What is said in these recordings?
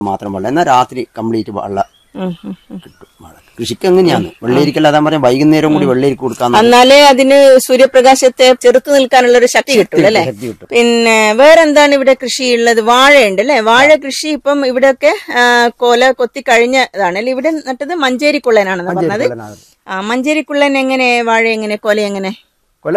മാത്രം വെള്ളം എന്നാൽ രാത്രി കംപ്ലീറ്റ് വെള്ളം ഉം, ഉം, ഉം. കിട്ടും വെള്ളം. കൃഷിക്ക് എങ്ങനെയാണ് വെള്ളരിക്കല്ല അതാ പറയാം വൈകുന്നേരം കൂടി വെള്ളരിക്ക് കൊടുക്കാൻ എന്നാലേ അതിന് സൂര്യപ്രകാശത്തെ ചെറുത്തു നിൽക്കാനുള്ള ഒരു ശക്തി കിട്ടും അല്ലേ ശക്തി കിട്ടും പിന്നെ വേറെന്താണ് ഇവിടെ കൃഷിയുള്ളത് വാഴയുണ്ട് അല്ലേ വാഴ കൃഷി ഇപ്പം ഇവിടെയൊക്കെ ആ, കൊല കൊത്തി കഴിഞ്ഞതാണ് അല്ലെ ഇവിടെ നട്ടത് മഞ്ചേരിക്കുള്ളനാണെന്ന് പറഞ്ഞത് ആ മഞ്ചേരിക്കുള്ളൻ എങ്ങനെ വാഴ എങ്ങനെ കൊല എങ്ങനെ കൊല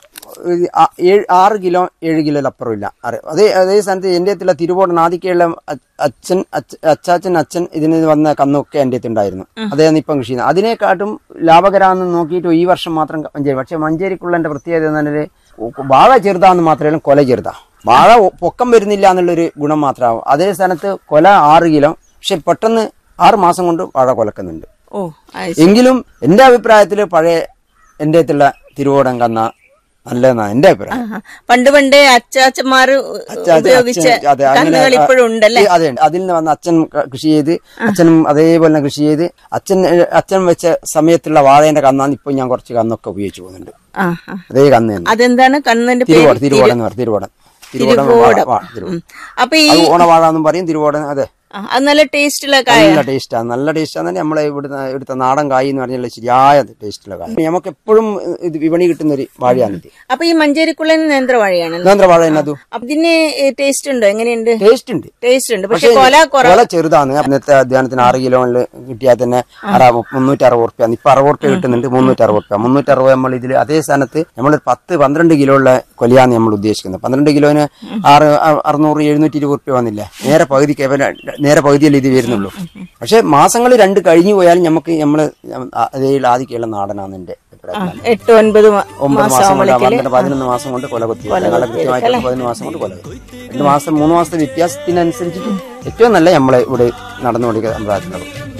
ഒരു ആ- ഏഴ് ആറ് കിലോ ഏഴ് കിലോ അപ്പുറം ഇല്ല അറി- അതേ അതേ സ്ഥാനത്ത് എൻ്റെ അടുത്തുള്ള തിരുവോടൻ ആദ്യക്കെയുള്ള അ- അച്ഛൻ അച്ഛ- അച്ചാച്ചൻ അച്ഛൻ ഇതിന് വന്ന കന്നൊക്കെ എൻ്റെ അടുത്ത് ഉണ്ടായിരുന്നു അദ്ദേഹം ഇപ്പം കൃഷി ചെയ്യുന്നത് അതിനെക്കാട്ടും ലാഭകരമാണെന്ന് നോക്കിയിട്ട് ഈ വർഷം മാത്രം മഞ്ചേരി പക്ഷെ മഞ്ചേരിക്കുള്ളൻ്റെ പ്രത്യേകത എന്ന് പറഞ്ഞാൽ വാഴ ചെറുതാന്ന് മാത്രമേ കൊല ചെറുതാ വാഴ ഒ- പൊക്കം വരുന്നില്ല എന്നുള്ളൊരു ഗുണം മാത്രമാവും അതേ സ്ഥാനത്ത് കൊല ആറ് കിലോ പക്ഷെ പെട്ടെന്ന് ആറ് മാസം കൊണ്ട് വാഴ കൊലക്കുന്നുണ്ട് ഓ അത് എങ്കിലും എന്റെ അഭിപ്രായത്തിൽ പഴയ എന്റെ അടുത്തുള്ള തിരുവോടം കന്ന നല്ലതെന്നാണ് എന്റെ അഭിപ്രായം ആഹാ. പണ്ട് പണ്ടേ അച്ചാച്ചന്മാര് അച്ഛൻ- ഉപയോഗിച്ച അച്ഛൻ- അതെ, അങ്ങനെ, കന്നുകൾ ഇപ്പോഴും ഉണ്ടല്ലേ ഈ- അതെ അതിൽ നിന്ന് വന്ന് അച്ഛൻ ക- കൃഷി ചെയ്ത് അച്ഛനും അതേപോലെ തന്നെ കൃഷി ചെയ്ത് അച്ഛൻ ഏഹ്, അച്ഛൻ വെച്ച സമയത്തുള്ള വാഴേന്റെ കന്നാണ് ഇപ്പൊ ഞാൻ കുറച്ച് കന്നൊക്കെ ഉപയോഗിച്ചു പോകുന്നുണ്ട് ആ ആ. അതേ കന്ന് തന്നെ അതെന്താണ് കന്നിന്റെ പേര് തിരുവോടം തിരുവോടം എന്ന് പറയും തിരുവോടം തിരുവോടം വാഴ- വാഴ, തിരുവോടം. അപ്പൊ ഈ അത് ഓണവാഴ എന്നും പറയും തിരുവോടം അതെ ആ, അത് നല്ല ടേസ്റ്റുള്ള കായ നല്ല ടേസ്റ്റാണ് നല്ല ടേസ്റ്റാന്ന് തന്നെ നമ്മളെ ഇവിടുത്തെ ഇവിടുത്തെ നാടൻ കായ് എന്ന് പറഞ്ഞാൽ ശരിയായ ടേസ്റ്റുള്ള കായ് നമുക്ക് എപ്പോഴും ഇത് വിപണി കിട്ടുന്ന ഒരു വാഴയാണിത് അപ്പൊ ഈ മഞ്ചേരിക്കുള്ളൻ നേന്ത്രവാഴയാണല്ലോ നേന്ത്ര വാഴ എന്നതു അതിന് ടേസ്റ്റ് ഉണ്ടോ എങ്ങനെയുണ്ട് ടേസ്റ്റ് ഉണ്ട് ടേസ്റ്റ് ഉണ്ട് പക്ഷെ കൊല കുറ കൊല ചെറുതാണ് ഇന്നത്തെ അധ്വാനത്തിന് ആറ് കിലോയിൽ കിട്ടിയാൽ തന്നെ അറ മുന്നൂറ്റി അറുപത് റുപ്യ ഇപ്പൊ അറുപത് റുപ്യ കിട്ടുന്നുണ്ട് മുന്നൂറ്റി അറുപത് റുപ്യ മുന്നൂറ്റി അറുപത് നമ്മൾ ഇതിൽ അതേ സ്ഥാനത്ത് നമ്മൾ പത്ത് പന്ത്രണ്ട് കിലോ ഉള്ള കൊലയാണ് നമ്മൾ ഉദ്ദേശിക്കുന്നത് പന്ത്രണ്ട് കിലോന് ആറ് അ- അറുന്നൂറ് എഴുന്നൂറ്റി ഇരുപത് റുപ്യ വന്നില്ല നേരെ പകുതി കേവലം നേരെ പകുതിയല്ലേ ഇത് വരുന്നുള്ളൂ പക്ഷെ മാസങ്ങൾ രണ്ട് കഴിഞ്ഞു പോയാലും നമുക്ക് നമ്മള് അതേ ആദ്യമൊക്കെയുള്ള നാടനാണ് എന്റെ അഭിപ്രായം എട്ട് ഒൻപത് മ- ഒമ്പത് മാസം മാസം കൊണ്ട് ആവുമ്പോഴേക്കല്ലേ പന്ത്രണ്ട് പതിനൊന്ന് മാസം കൊണ്ട് കൊല കൊത്തി നല്ല കൃത്യമായിട്ട് പതിനൊന്ന് മാസം കൊണ്ട് കൊല കൊത്തി രണ്ട് മാസം മൂന്ന് മാസത്തെ വ്യത്യാസത്തിനനുസരിച്ചിട്ട് ഏറ്റവും നല്ല നമ്മളെ ഇവിടെ നടന്നുകൊണ്ടിരിക്കുന്ന സമ്പ്രദായത്തിലുള്ളത്